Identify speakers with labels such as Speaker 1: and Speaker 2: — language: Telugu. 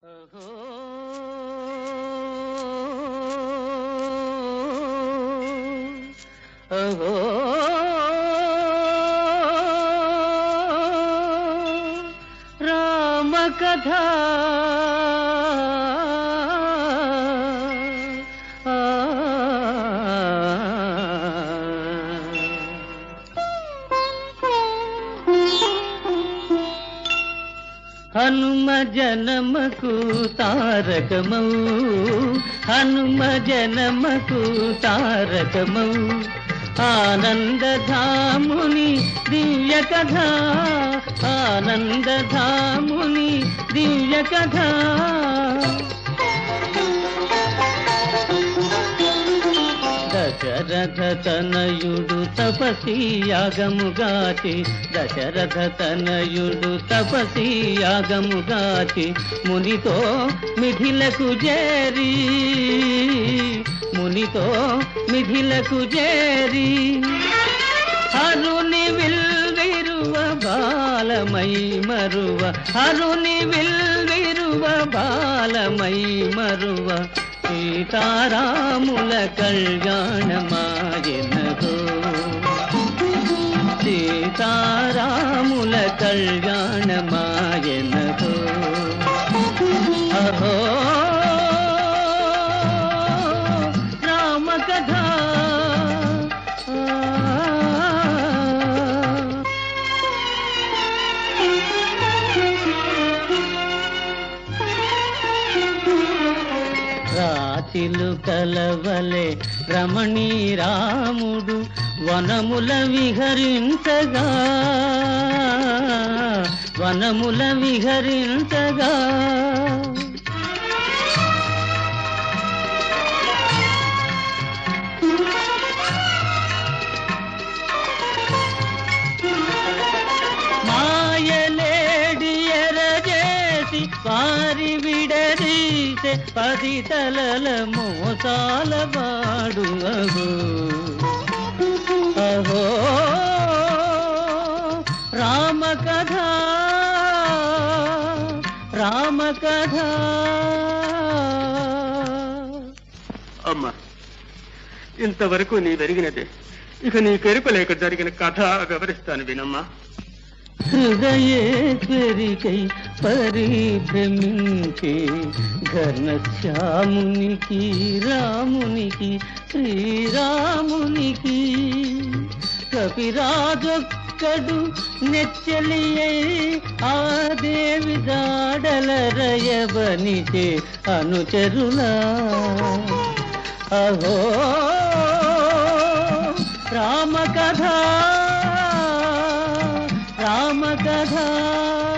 Speaker 1: ఓహో ఓహో రామ కథ హనుమ జనమకు తారకమౌ హనుమ జనమకు తారకమౌ ఆనందధాముని దివ్య కథ ఆనందధాముని దివ్య కథ దశరథ తనయుడు తపసి యాగముగాచి దశరథ తనయుడు తపసి యాగముగాచి మునితో మిథిలకు చేరి మునితో మిథిలకు చేరి హరుని విల్విరువ బాలమై మరువ హరుని విల్విరువ బాలమై మరువ సీతారాముల కళ్యాణమాయనగో సీతారాముల కళ్యాణమాయనగో అహో రామ కథ రాతిలు కలవలే రమణీ రాముడు వనముల విహరించగా వనముల విహరించగా మాయలేడి ఎరజేసి వారి విడదీసే పది తలల మోసాల వాడు అహో అహో రామ కథ రామ కథ
Speaker 2: అమ్మా ఇంతవరకు నీ వెరిగినదే ఇక నీ కెరుక లేక జరిగిన కథ వివరిస్తాను వినమ్మా
Speaker 1: హృదయేశ్వరికై పరిభ్రమించే ఘనశ్యామునికి రామునికి శ్రీరామునికి కపిరాజొక్కడు నెచ్చలియై ఆ దేవి దాడల రయబనిచే అనుచరులా అహో రామ కథ రామ కథ